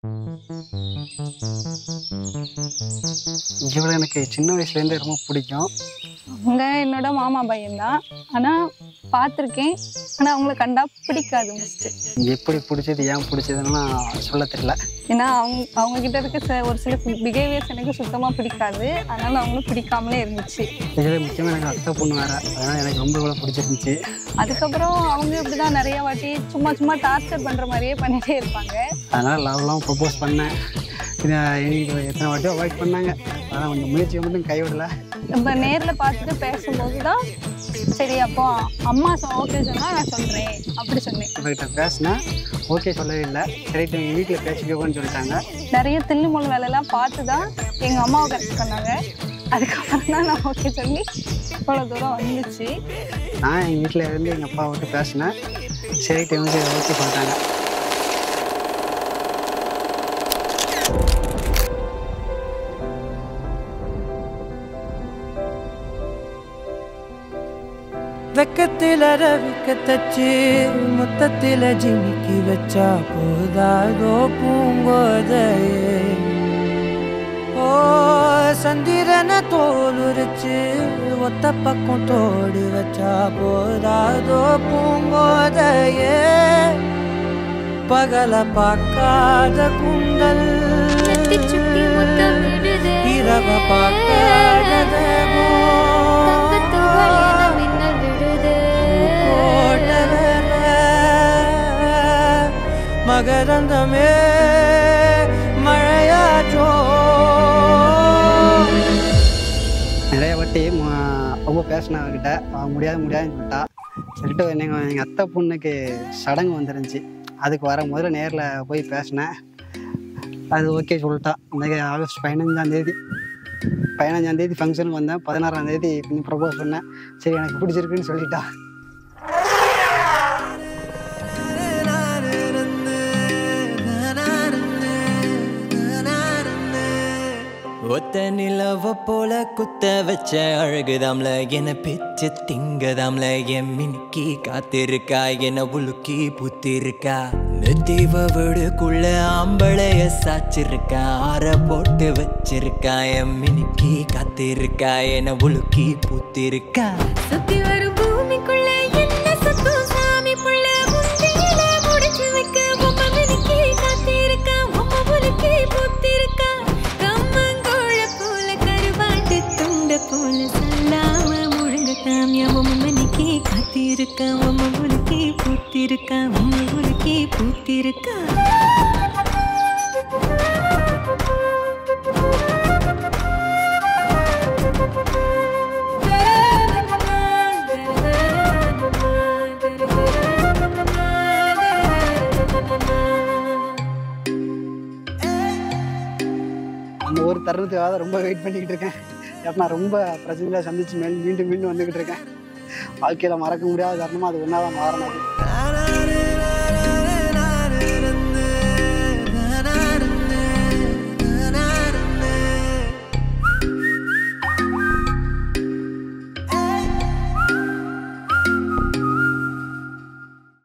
இவளை எனக்கு சின்ன வயசுலேருந்தே ரொம்ப பிடிக்கும் அவங்க என்னோட மாமா பையன்தான் ஆனால் பார்த்துருக்கேன் ஆனால் அவங்கள கண்டா பிடிக்காது மோஸ்ட்டு எப்படி பிடிச்சது ஏன் பிடிச்சதுன்னா சொல்ல தெரியல ஏன்னா அவங்க அவங்க கிட்ட இருக்க ச- ஒரு சில பிஹேவியர்ஸ் எனக்கு சுத்தமாக பிடிக்காது அதனால அவங்களும் பிடிக்காமலே இருந்துச்சு இதில் முக்கியமாக எனக்கு அத்தை பொண்ணு வேறு அதனால் எனக்கு ரொம்ப இவ்வளோ பிடிச்சிருந்துச்சு அதுக்கப்புறம் அவங்க இப்படிதான் நிறைய வாட்டி சும்மா சும்மா டார்ச்சர் பண்ற மாதிரியே பண்ணிட்டே இருப்பாங்க அதனால் லவ்லாம் ப்ரப்போஸ் பண்ணேன் இது எனக்கு எத்தனை வாட்டியும் அவாய்ட் பண்ணாங்க ஆனால் கொஞ்சம் முயற்சியை மட்டும் கைவிடலை நம்ம நேர்ல பார்த்துட்டு பேசும்போது தான் சரி அப்போ அம்மா ஓகே சொன்னா நான் சொல்றேன் அப்படி சொன்னேன் இவர்கிட்ட பேசினேன் ஓகே சொல்லவே இல்லை சரி எங்கள் வீட்டில் பேசிக்கோன்னு சொல்லிட்டாங்க நிறைய தில்லுமுள் வேலையெல்லாம் பார்த்து தான் எங்க அம்மாவை கரெக்ட் பண்ணாங்க அதுக்கப்புறம் தான் நான் ஓகே சொல்லி இவ்வளோ தூரம் வந்துச்சு நான் எங்கள் வீட்டில் இருந்து எங்கள் அப்பா விட்டு பேசினேன் சரிட்டு வந்து ஓகே சொல்லிட்டாங்க வெக்கத்தில ரவிக்க தச்சு மொத்தத்தில ஜிமிக்கி வச்சா போதாதோ பூங்கோதையே ஓ சந்திரன தோலுரிச்சு ஒத்த பக்கம் தோடு வச்சா போதாதோ பூங்கோதையே பகல பார்க்காத குண்டல் சுத்தி முத்தமிடுதே. இரவ பார்க்காத தங்கத்துகள் என மின்னல் விடுதே. மகரந்தமே மழையாற்றோ நிறைய வாட்டி ம- ரொம்ப பேசினேன் அவர்கிட்ட அவன் முடியாது முடியாதுன்னு சொல்லிட்டா சொல்லிட்டு எங்கள் எங்கள் அத்தை பொண்ணுக்கு சடங்கு வந்துருந்துச்சு அதுக்கு வர முதல்ல நேரில் போய் பேசினேன் அது ஓகே சொல்லிட்டா இந்த ஆகஸ்ட் பதினஞ்சாம் தேதி பதினஞ்சாம் தேதி ஃபங்க்ஷனுக்கு வந்தேன் பதினாறாம் தேதி கொஞ்சம் ப்ரப்போஸ் பண்ணேன் சரி எனக்கு பிடிச்சிருக்குன்னு சொல்லிட்டா ஒத்த நிலவ போல குத்த வச்ச அழகுதாம்ல என பிச்சு திங்கதாம்ல என் மினுக்கி காத்திருக்கா என உலுக்கி புத்திருக்கா நெத்திவ வீடுக்குள்ள ஆம்பளைய சாச்சிருக்கா ஆற போட்டு வச்சிருக்கா என் மினுக்கி காத்திருக்கா என உலுக்கி புத்திருக்கா சுத்தி வரும் பூமிக்குள்ள என்ன சத்தம் சாமி புள்ள முந்தியில முடிச்சு வைக்க பொம்மை மினுக்கி காத்திருக்கா பொம்மை புலுக்கி பூத்திருக்கா கம்மங்கோழ போல கருவாட்டு துண்ட போல சொல்லாம முழுங்க தாமியா பொம்மை மினுக்கி காத்திருக்கா பொம்மை புலுக்கி பூத்திருக்கா பொம்மை புலுக்கி பூத்திருக்கா அந்த ஒரு தருணத்துக்காக தான் ரொம்ப வெயிட் பண்ணிக்கிட்டு இருக்கேன் ஏப்ப நான் ரொம்ப பிரச்சனைகளை சந்திச்சு மேல் மீண்டும் மீண்டும் வந்துக்கிட்டு இருக்கேன் வாழ்க்கையில் மறக்க முடியாத தருணமாக அது ஒன்றா தான் மாறணும்